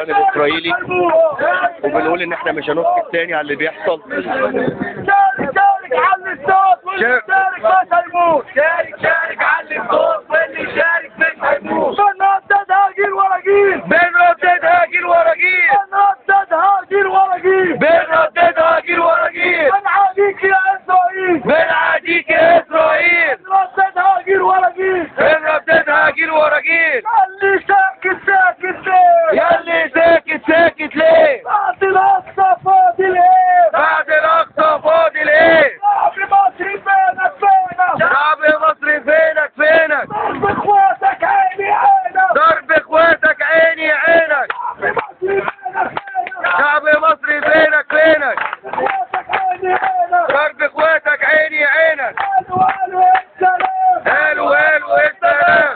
الطيران الاسرائيلي وبنقول ان احنا مش هنسكت تاني على اللي بيحصل شارك شارك علي الصوت واللي شارك مش هيموت شارك شارك علي الصوت واللي شارك مش هيموت بنردد هاجر ورا جيل بنردد هاجر ورا جيل بنردد هاجر ورا جيل بنردد هاجر ورا جيل بنعاديك يا اسرائيل بنعاديك يا اسرائيل بنردد هاجر ورا جيل بنردد هاجر ورا جيل اللي ساكت ساكت ليه ياللي ساكت ساكت ليه بعد الاقصى فاضل ايه بعد الاقصى فاضل ايه شعب مصر فينك فينك شعب مصر فينك فينك ضرب اخواتك عيني عينك ضرب اخواتك عيني عينك شعب مصر فينك فينك شعب مصر فينك فينك اخواتك عيني عينك ضرب اخواتك عيني عينك قالوا قالوا يا سلام قالوا قالوا ايه السلام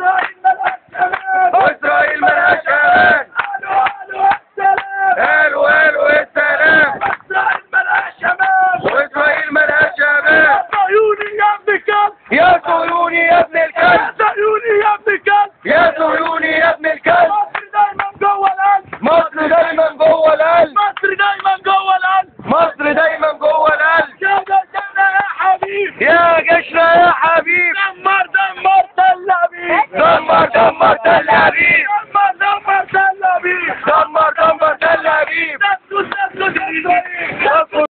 واسرائيل ملهاش امان واسرائيل ملهاش امان قالوا قالوا قالوا قالوا يا سلام ايه السلام واسرائيل ملهاش امان واسرائيل ملهاش امان عيوني يا ابن كلب يا صهيوني يا ابن الكلب عيوني يا ابن كلب يا صهيوني يا ابن الكلب مصر دايما جوه القلب مصر دايما جوه القلب مصر دايما جوه القلب مصر دايما جوه القلب يا جدعنا يا حبيبي يا جيشنا يا حبيب دمر دمر تل ابيب دمر دمر تل ابيب دمر دمر تل ابيب دمر دمر تل ابيب نفسه نفسه اسرائيل